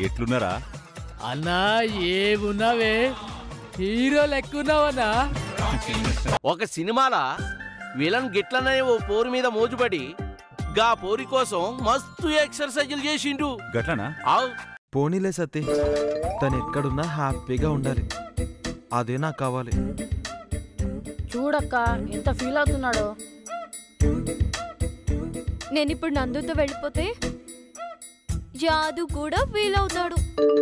ఎట్లున్నారా అన్నా ఏమున్నావే హీరో లెక్కున్నావన్నా ఒక సినిమాల విలన్ గిట్లనే ఓ పోరు మీద మోజుపడి గా పోరి కోసం మస్తు ఎక్సర్సైజులు చేసిండు గట్లనా ఆవ్ పోనీలే సతీ తను ఎక్కడున్నా హ్యాపీగా ఉండాలి అదే నాకు కావాలి చూడక్క ఎంత ఫీల్ అవుతున్నాడో నేను ఇప్పుడు నందుతో వెళ్ళిపోతే యాదు కూడా ఫీల్ అవుతాడు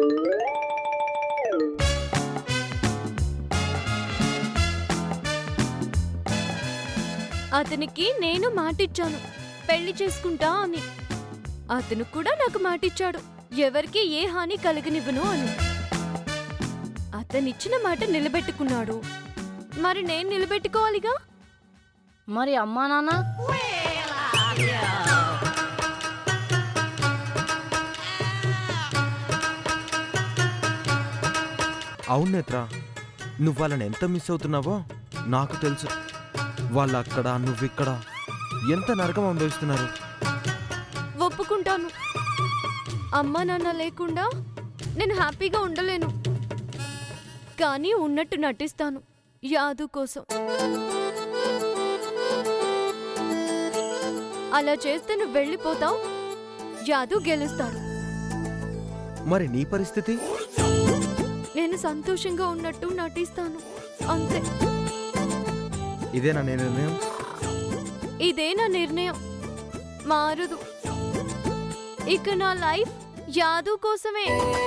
అతనికి నేను మాటిచ్చాను పెళ్లి చేసుకుంటా అని అతను కూడా నాకు మాటిచ్చాడు ఎవరికి ఏ హాని కలగనివ్వను అని అతనిచ్చిన మాట నిలబెట్టుకున్నాడు మరి నేను నిలబెట్టుకోవాలిగా మరి అమ్మా నాన్న అవును నేత్ర నువ్వు వాళ్ళని ఎంత మిస్ అవుతున్నావో నాకు తెలుసు వాళ్ళు అక్కడ నువ్విక్కడ ఎంత నరకం అనుభవిస్తున్నారు ఒప్పుకుంటాను అమ్మా నాన్న లేకుండా నేను హ్యాపీగా ఉండలేను కానీ ఉన్నట్టు నటిస్తాను యాదు కోసం అలా చేస్తే నువ్వు వెళ్ళిపోతావు యాదు గెలుస్తాడు మరి నీ పరిస్థితి నేను సంతోషంగా ఉన్నట్టు నటిస్తాను అంతే ఇదేనా నేను నిర్ణయం ఇదే నా నిర్ణయం మారదు ఇక నా లైఫ్ యాదు కోసమే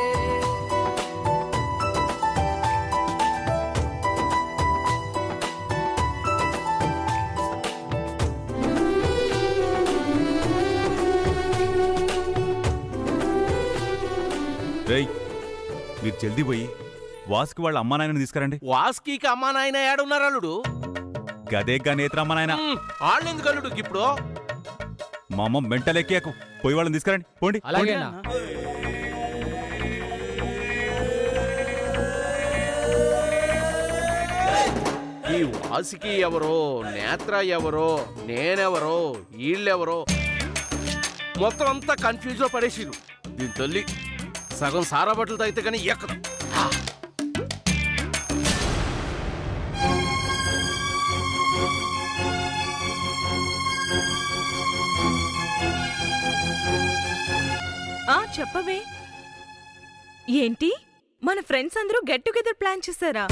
రేయ్ మీరు జల్దీ పోయి వాసుకి వాళ్ళ అమ్మా నాయనని తీసుకురండి వాస్కీకి అమ్మా నాయన ఏడున్నారు అల్లుడు గదేగ్గా నేత్ర అమ్మా నాయన వాళ్ళెందుకు అల్లుడు ఇప్పుడు మా అమ్మ మెంటలెక్కేకు పోయి వాళ్ళని తీసుకురండి పోండి అలాగేనా ఈ వాసికి ఎవరో నేత్ర ఎవరో నేనెవరో వీళ్ళెవరో మొత్తం అంతా కన్ఫ్యూజ్ లో పడేసిరు దీని తల్లి సగం సారా బట్టలతో అయితే కానీ ఎక్కదు ఆ చెప్పవే ఏంటి మన ఫ్రెండ్స్ అందరూ గెట్ టుగెదర్ ప్లాన్ చేశారా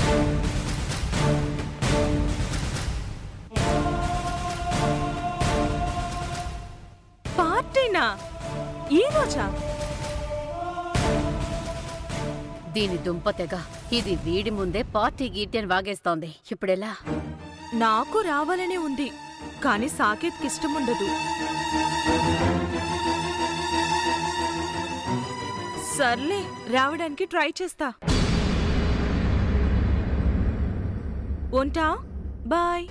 పార్టీనా ఈ రోజా దీని దుంప తెగ ఇది వీడి ముందే పార్టీ గీటి అని వాగేస్తోంది ఇప్పుడెలా నాకు రావాలనే ఉంది కానీ సాకేత్కి ఇష్టం ఉండదు సర్లే రావడానికి ట్రై చేస్తా ఉంటా బాయ్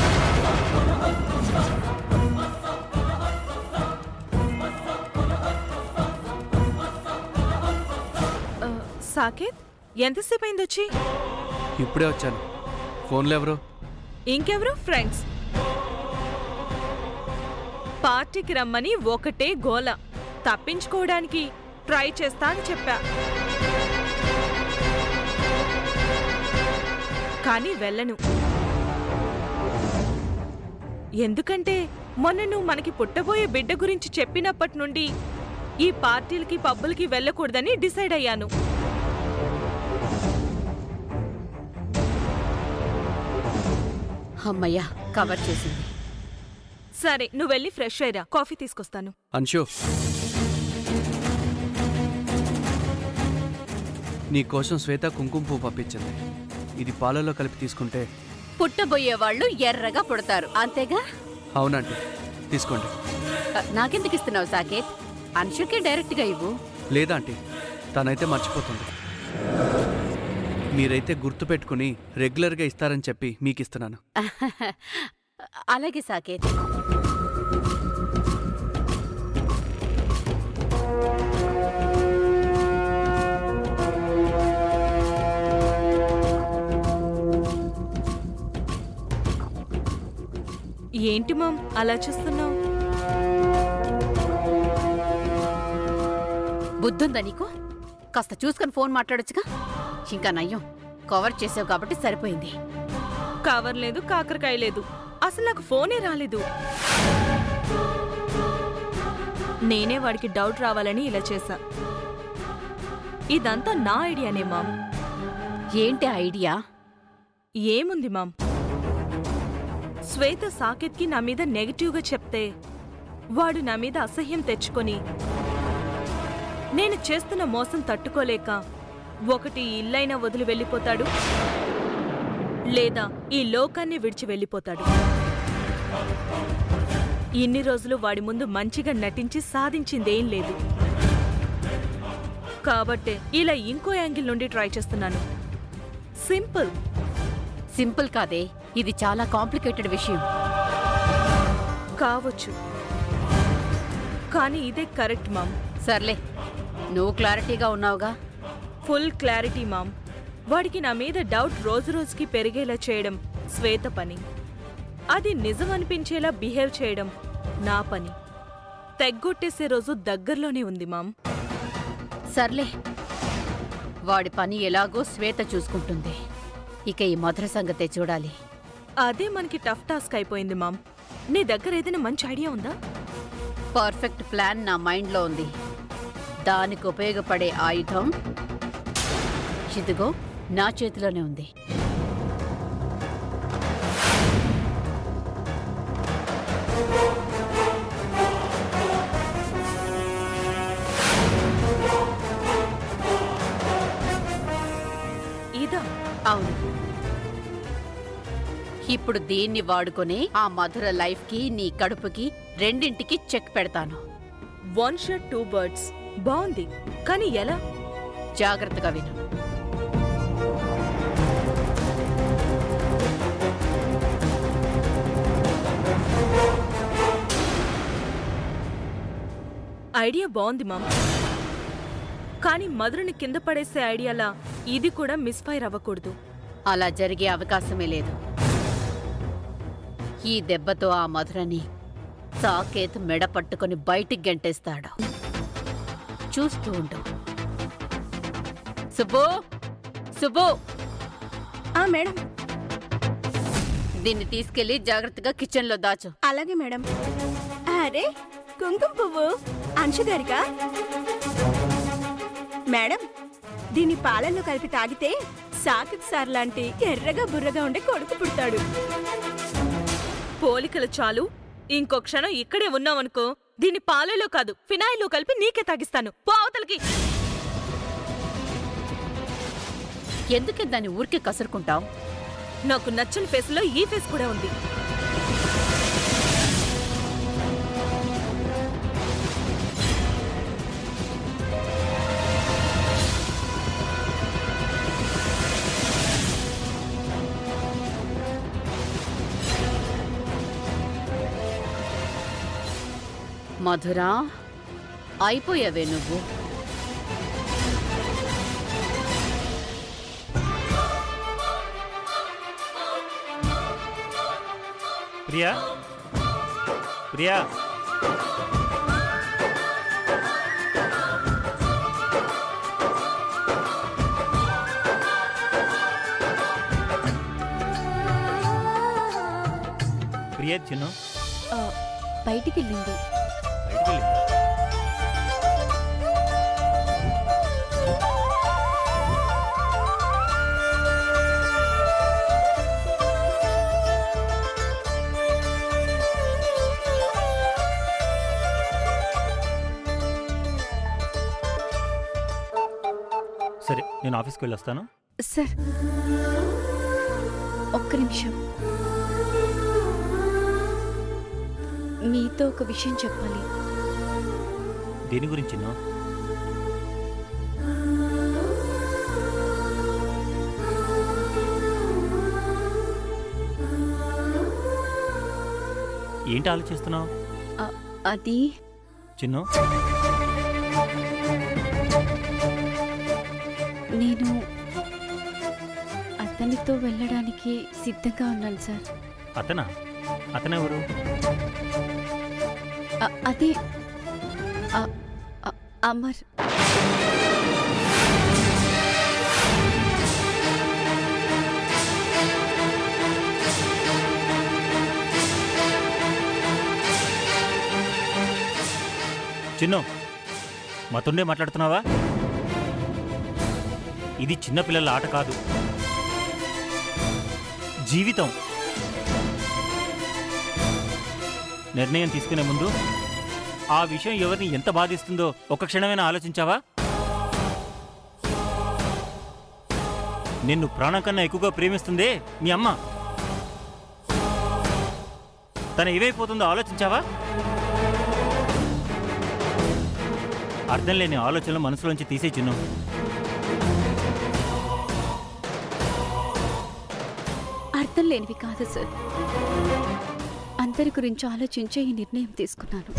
ఆ, సాకేత్ ఎంతసేపు అయింది వచ్చి ఇప్పుడే వచ్చాను ఫోన్లో ఎవరు ఇంకెవరు ఫ్రెండ్స్ పార్టీకి రమ్మని ఒకటే గోల తప్పించుకోవడానికి ట్రై చేస్తా అని చెప్పా కానీ వెళ్ళను ఎందుకంటే మొన్న నువ్వు మనకి పుట్టబోయే బిడ్డ గురించి చెప్పినప్పటి నుండి ఈ పార్టీలకి పబ్బులకి వెళ్ళకూడదని డిసైడ్ అయ్యాను అమ్మయ్యా కవర్ చేసింది సరే నువ్వు వెళ్ళి ఫ్రెష్ అయ్యరా కాఫీ తీసుకొస్తాను అంశు నీ కోసం శ్వేత కుంకుమ పువ్వు పంపించింది ఇది పాలలో కలిపి తీసుకుంటే పుట్టబోయే వాళ్ళు ఎర్రగా పుడతారు అంతేగా అవునండి తీసుకోండి అ, నాకెందుకు ఇస్తున్నావు సాకేత్ అంశుకే డైరెక్ట్ గా ఇవ్వు లేదా ఆంటీ తనైతే మర్చిపోతుంది మీరైతే గుర్తు పెట్టుకుని రెగ్యులర్గా ఇస్తారని చెప్పి మీకు ఇస్తున్నాను అలాగే సాకేత్ ఏంటి మామ్ అలా చూస్తున్నావు బుద్ధుందా నీకు కాస్త చూసుకొని ఫోన్ మాట్లాడొచ్చుగా ఇంకా నయ్యం కవర్ చేసావు కాబట్టి సరిపోయింది కవర్ లేదు కాకరకాయ లేదు అసలు నాకు ఫోనే రాలేదు నేనే వాడికి డౌట్ రావాలని ఇలా చేశా ఇదంతా నా ఐడియానే మామ్ ఏంటి ఐడియా ఏముంది మామ్ శ్వేత సాకేత్కి నా మీద నెగటివ్గా చెప్తే వాడు నా మీద అసహ్యం తెచ్చుకొని నేను చేస్తున్న మోసం తట్టుకోలేక ఒకటి ఈ ఇల్లైనా వదిలి వెళ్ళిపోతాడు లేదా ఈ లోకాన్ని విడిచి వెళ్ళిపోతాడు ఇన్ని రోజులు వాడి ముందు మంచిగా నటించి సాధించిందేం లేదు కాబట్టే ఇలా ఇంకో యాంగిల్ నుండి ట్రై చేస్తున్నాను సింపుల్ సింపుల్ కాదే ఇది చాలా కాంప్లికేటెడ్ విషయం కావచ్చు కానీ ఇదే కరెక్ట్ మామ్ సర్లే నువ్వు క్లారిటీగా ఉన్నావుగా ఫుల్ క్లారిటీ మామ్ వాడికి నా మీద డౌట్ రోజు రోజుకి పెరిగేలా చేయడం శ్వేత పని అది నిజం అనిపించేలా బిహేవ్ చేయడం నా పని తెగ్గొట్టేసే రోజు దగ్గరలోనే ఉంది మామ్ సర్లే వాడి పని ఎలాగో శ్వేత చూసుకుంటుంది ఇక ఈ మధుర సంగతే చూడాలి అదే మనకి టఫ్ టాస్క్ అయిపోయింది మామ్ నీ దగ్గర ఏదైనా మంచి ఐడియా ఉందా పర్ఫెక్ట్ ప్లాన్ నా మైండ్లో ఉంది దానికి ఉపయోగపడే ఆయుధం ఇదిగో నా చేతిలోనే ఉంది ఇదా అవును ఇప్పుడు దీన్ని వాడుకొని ఆ మధుర లైఫ్కి నీ కడుపుకి రెండింటికి చెక్ పెడతాను వన్ షర్ట్ టూ బర్డ్స్ బాగుంది కానీ ఎలా జాగ్రత్తగా విను ఐడియా బాగుంది మామ్ కానీ మధురని కింద పడేసే ఐడియాలా ఇది కూడా మిస్ఫైర్ అవ్వకూడదు అలా జరిగే అవకాశమే లేదు ఈ దెబ్బతో ఆ మధురని సాకేత్ మెడ పట్టుకొని బయటికి గెంటేస్తాడు చూస్తూ ఉండు సుబ్బు సుబ్బు ఆ మేడం దీన్ని తీసుకెళ్లి జాగ్రత్తగా కిచెన్లో దాచు అలాగే మేడం అరే కుంకుమ పువ్వు అంశు గారికా మేడం దీన్ని పాలల్లో కలిపి తాగితే సాకిత్ సార్ లాంటి ఎర్రగా బుర్రగా ఉండే కొడుకు పుడతాడు పోలికలు చాలు ఇంకో క్షణం ఇక్కడే ఉన్నావనుకో దీన్ని పాలలో కాదు ఫినాయిల్లో కలిపి నీకే తాగిస్తాను పో అవతలకి ఎందుకే దాన్ని ఊరికే కసురుకుంటావు నాకు నచ్చని ఫేస్ లో ఈ ఫేస్ కూడా ఉంది మధురా అయిపోయావే నువ్వు ప్రియా ప్రియా ప్రియా చిన్న బయటికి వెళ్ళింది బయటికి వెళ్ళిందా? సరే నేను ఆఫీస్కి వెళ్ళి వస్తాను సార్ ఒక్క నిమిషం మీతో ఒక విషయం చెప్పాలి దేని గురించి చిన్న ఏంటి ఆలోచిస్తున్నావు అ- అది చిన్ను నేను అతనితో వెళ్ళడానికి సిద్ధంగా ఉన్నాను సార్ అతనా అతనెవరు అ- అదే అ- అ- అమర్ చిన్ను మతుండే మాట్లాడుతున్నావా ఇది చిన్నపిల్లల ఆట కాదు జీవితం నిర్ణయం తీసుకునే ముందు ఆ విషయం ఎవరిని ఎంత బాధిస్తుందో ఒక క్షణమైనా ఆలోచించావా నిన్ను ప్రాణం కన్నా ఎక్కువగా ప్రేమిస్తుందే మీ అమ్మ తను ఏమైపోతుందో ఆలోచించావా అర్థం లేని ఆలోచనలు మనసులోంచి తీసే చిన్ను అర్థం లేనివి కాదు సార్ అందరి గురించి ఆలోచించే ఈ నిర్ణయం తీసుకున్నాను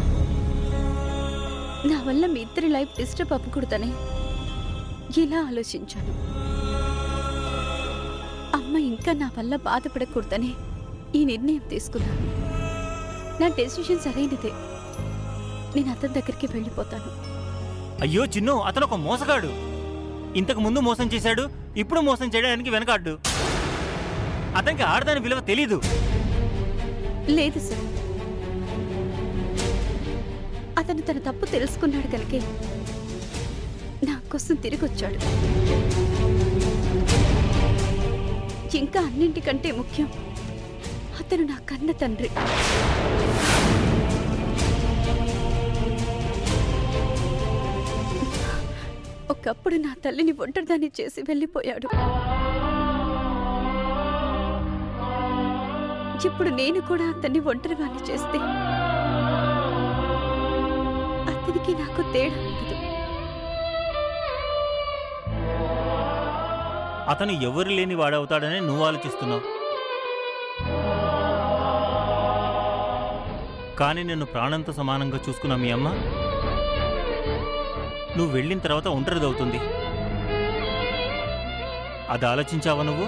నా వల్ల మీ ఇద్దరి లైఫ్ డిస్టర్బ్ అవ్వకూడదని ఇలా ఆలోచించాను అమ్మ ఇంకా నా వల్ల బాధపడకూడదని ఈ నిర్ణయం తీసుకున్నాను నా డెసిషన్ సరైనదే నేను అతని దగ్గరికి వెళ్ళిపోతాను అయ్యో చిన్ను అతను ఒక మోసగాడు ఇంతకు ముందు మోసం చేశాడు ఇప్పుడు మోసం చేయడానికి వెనకాడ్డు అతనికి ఆడదాని విలువ తెలీదు లేదు సార్ అతను తన తప్పు తెలుసుకున్నాడు కనుకే నా కోసం తిరిగి వచ్చాడు ఇంకా అన్నింటికంటే ముఖ్యం అతను నా కన్న తండ్రి ఒకప్పుడు నా తల్లిని ఒంటరిదాన్ని చేసి వెళ్ళిపోయాడు ఇప్పుడు నేను కూడా అతన్ని ఒంటరివాణ్ణి చేస్తే అతనికి నాకు తేడా ఉండదు అతను ఎవరు లేని వాడవుతాడని నువ్వు ఆలోచిస్తున్నావు కానీ నిన్ను ప్రాణంతో సమానంగా చూసుకున్న మీ అమ్మ నువ్వు వెళ్ళిన తర్వాత ఒంటరిదవుతుంది అది ఆలోచించావా నువ్వు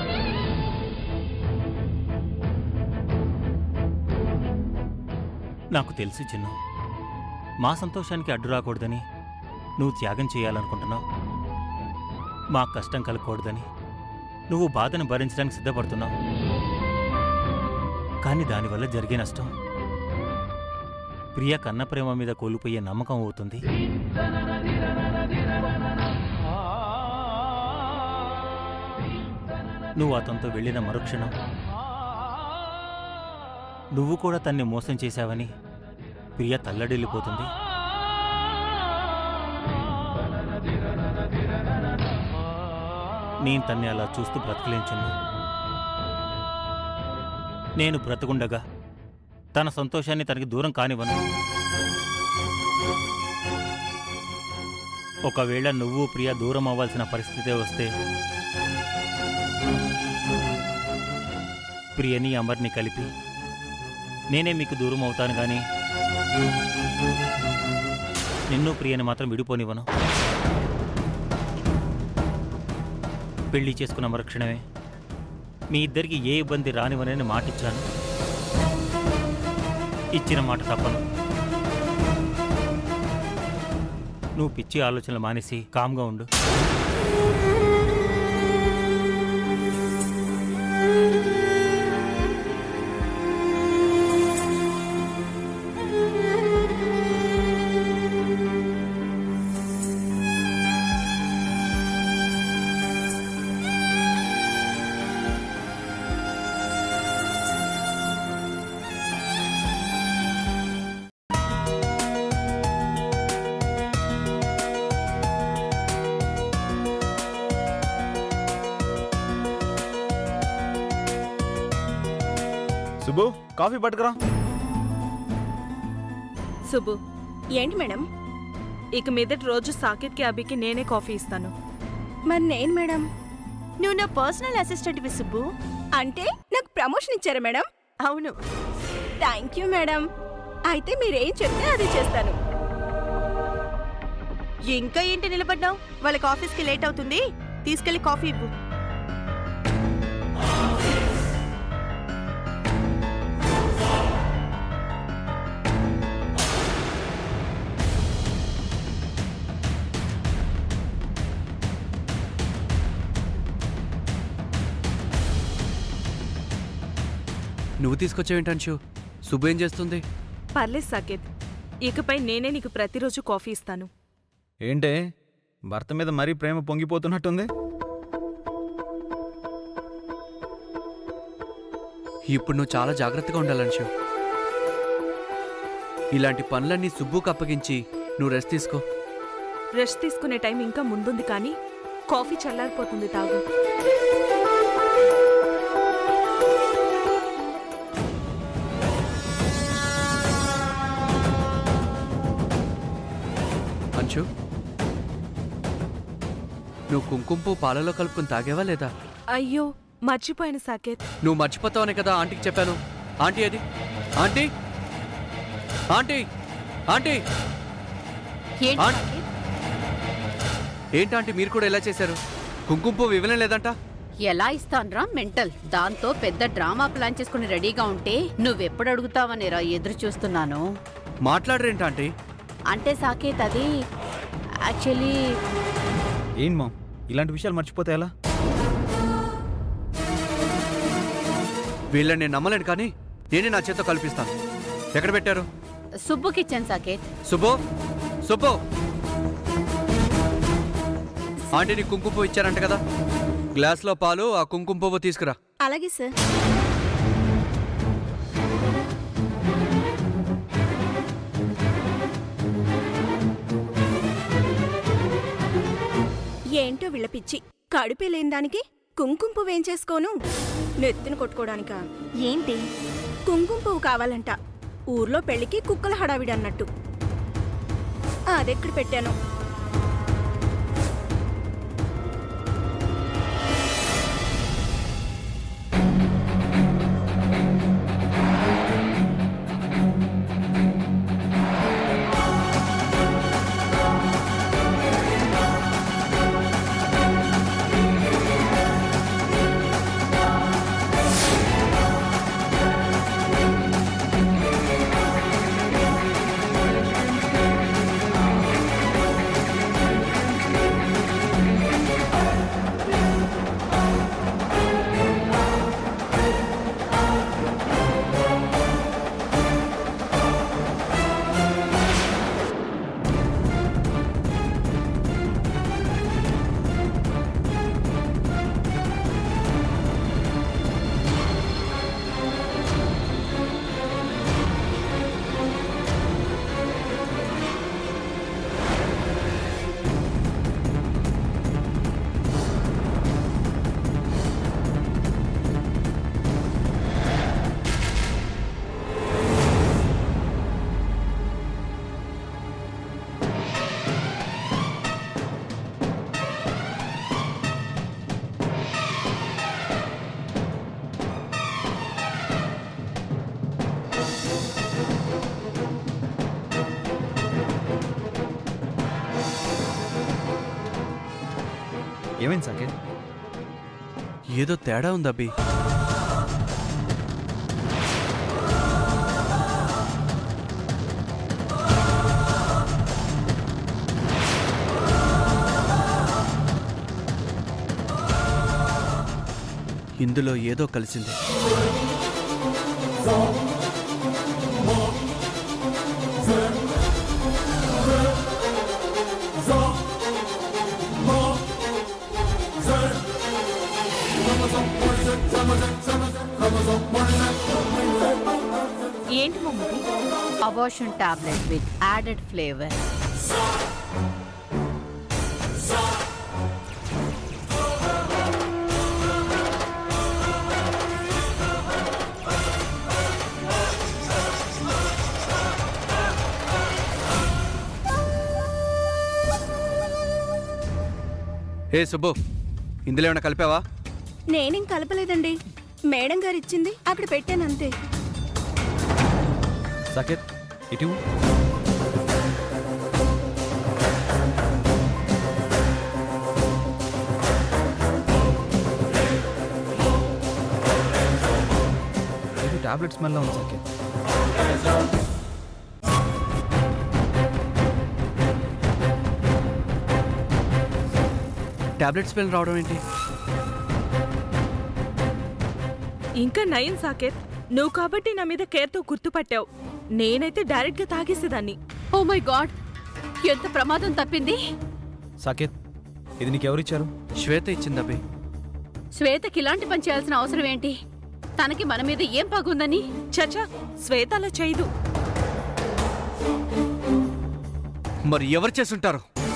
నాకు తెలుసు చిన్ను మా సంతోషానికి అడ్డు రాకూడదని నువ్వు త్యాగం చేయాలనుకుంటున్నావు మా కష్టం కలగకూడదని నువ్వు బాధను భరించడానికి సిద్ధపడుతున్నావు కానీ దానివల్ల జరిగే నష్టం ప్రియ కన్న ప్రేమ మీద కోల్పోయే నమ్మకం అవుతుంది నువ్వు అతనితో వెళ్ళిన మరుక్షణం నువ్వు కూడా తన్ని మోసం చేశావని ప్రియ తల్లడిల్లిపోతుంది నేను తన్ని అలా చూస్తూ బ్రతకలేంచున్నా నేను బ్రతకుండగా తన సంతోషాన్ని తనకి దూరం కానివ్వను ఒకవేళ నువ్వు ప్రియ దూరం అవ్వాల్సిన పరిస్థితి వస్తే ప్రియని అమర్ని కలిపి నేనే మీకు దూరం అవుతాను కానీ నిన్ను ప్రియని మాత్రం విడిపోనివ్వను పెళ్లి చేసుకున్న మరుక్షణమే మీ ఇద్దరికి ఏ ఇబ్బంది రానివనని మాటిచ్చాను ఇచ్చిన మాట తప్పను నువ్వు పిచ్చి ఆలోచనలు మానేసి కామ్గా ఉండు సుబ్బు కాఫీ పట్టుకురా సుబ్బు ఏంటి మేడం ఇక మీదటి రోజు సాకేత్కి అభికి నేనే కాఫీ ఇస్తాను మరి నేను మేడం నువ్వు నా పర్సనల్ అసిస్టెంట్ సుబ్బు అంటే నాకు ప్రమోషన్ ఇచ్చారా మేడం అవును థ్యాంక్ యూ మేడం అయితే మీరేం చెప్తే అది చేస్తాను ఇంకా ఏంటి నిలబడ్డావు వాళ్ళకి ఆఫీస్కి లేట్ అవుతుంది తీసుకెళ్లి కాఫీ ఇవ్వు నువ్వు తీసుకొచ్చావేంటి అంశు సుబ్బు ఏం చేస్తుంది పర్లేదు సాకేత్ ఇకపై నేనే నీకు ప్రతిరోజు కాఫీ ఇస్తాను ఏంటే భర్త మీద మరీ ప్రేమ పొంగిపోతున్నట్టుంది ఇప్పుడు నువ్వు చాలా జాగ్రత్తగా ఉండాలని శివ్ ఇలాంటి పనులన్నీ సుబ్బుకు అప్పగించి నువ్వు రెస్ట్ తీసుకో రెస్ట్ తీసుకునే టైం ఇంకా ముందుంది కానీ కాఫీ చల్లారిపోతుంది తాగు అంశు నువ్వు కుంకుమ పువ్వు పాలలో కలుపుకుని తాగేవా లేదా అయ్యో మర్చిపోయాను సాకేత్ నువ్వు మర్చిపోతావనే కదా ఆంటీకి చెప్పాను ఆంటీ అది ఆంటీ ఆంటీ ఆంటీ ఏంటి ఆంటీ ఏంటంటే మీరు కూడా ఎలా చేశారు కుంకుమ పువ్వు ఇవ్వలేం లేదంట ఎలా ఇస్తాన్రా మెంటల్ దాంతో పెద్ద డ్రామా ప్లాన్ చేసుకుని రెడీగా ఉంటే నువ్వెప్పుడు అడుగుతావని రా ఎదురు చూస్తున్నాను మాట్లాడరేంట ఆంటీ అంటే సాకేత్ అది యాక్చువల్లీ ఏం మా ఇలాంటి విషయాలు మర్చిపోతే ఎలా వీళ్ళని నేను నమ్మలేను కానీ నేనే నా చేత్తో కల్పిస్తాను ఎక్కడ పెట్టారు సుబ్బుకిచ్చాను సాకేత్ సుబ్బు సుబ్బు ఆంటీ నీకు కుంకుమ పువ్వు ఇచ్చారంట కదా గ్లాస్లో పాలు ఆ కుంకుమ పువ్వు తీసుకురా అలాగే సార్ ఏంటో వీళ్ళ పిచ్చి కడుపే లేని దానికి కుంకుమ పువ్వు ఏం చేసుకోను నెత్తిన కొట్టుకోవడానికా ఏంటి కుంకుమ పువ్వు కావాలంట ఊర్లో పెళ్లికి కుక్కల హడావిడి అన్నట్టు అదెక్కడ పెట్టాను ఏమైంది సాకేత్ ఏదో తేడా ఉంది అబ్బి ఇందులో ఏదో కలిసింది ఏంటి mummy abortion tablet with added flavour ఏ సుబ్బు ఇందులో ఏమైనా కలిపావా నేనేం కలపలేదండి మేడం గారు ఇచ్చింది అక్కడ పెట్టాను అంతే సాకేత్ ఇటు ఇది టాబ్లెట్ స్మెల్ ఉంది సాకేత్ టాబ్లెట్ స్మెల్ రావడం ఏంటి ఇంకా నయం సాకేత్ నువ్వు కాబట్టి నా మీద కేర్తో గుర్తుపట్టావు నేనైతే డైరెక్ట్గా తాగేసేదాన్ని ఓ మై గాడ్ ఎంత ప్రమాదం తప్పింది సాకేత్ ఇది నీకెవరిచ్చారు శ్వేత ఇచ్చింది అభి శ్వేతకి ఇలాంటి పని చేయాల్సిన అవసరం ఏంటి తనకి మన మీద ఏం పగుందని చచా శ్వేత అలా చేయదు మరి ఎవరు చేసుంటారు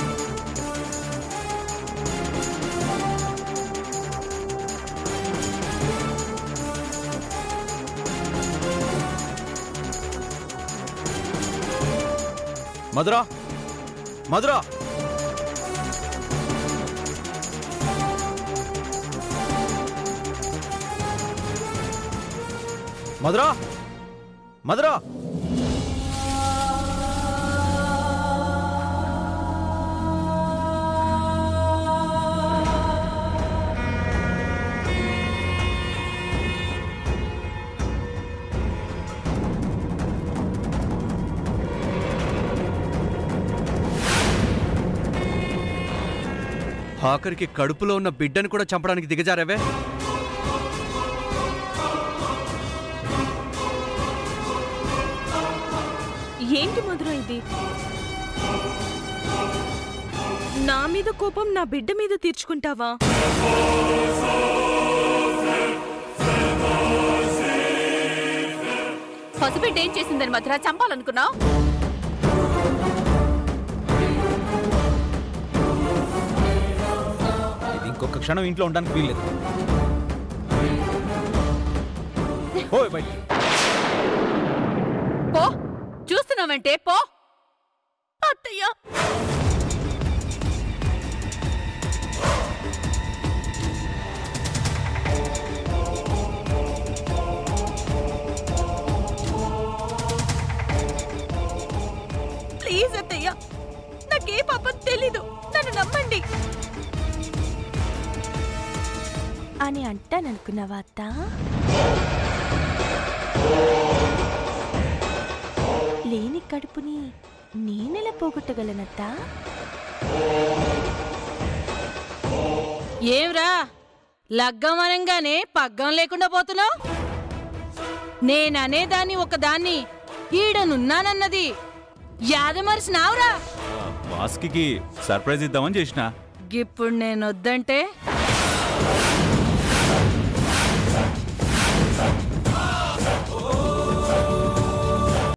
మధురా మధురా మధురా మధురా ఆఖరికి కడుపులో ఉన్న బిడ్డను కూడా చంపడానికి దిగజారావే ఏంటి మధుర ఇది నా మీద కోపం నా బిడ్డ మీద తీర్చుకుంటావా పసిబిడ్డ ఏం చేసిందని మధుర చంపాలనుకున్నావు ఇది ఇంకొక క్షణం ఇంట్లో ఉండడానికి వీల్లేదు ఓయ్ బయట పో చూస్తున్నావంటే పో అత్తయ్య ప్లీజ్ అత్తయ్య నాకే పాపం తెలీదు నన్ను నమ్మండి అని అంటాననుకున్నావా అత్త లేని కడుపుని నేనెలా పోగొట్టగలనత్తా ఏమ్రా లగ్గం అనంగానే పగ్గం లేకుండా పోతున్నావు నేననేదాన్ని ఒకదాన్ని ఈడనున్నానన్నది యాదమరిసినావురా వాస్కి సర్ప్రైజ్ ఇద్దామని చేసిన ఇప్పుడు నేనొద్దంటే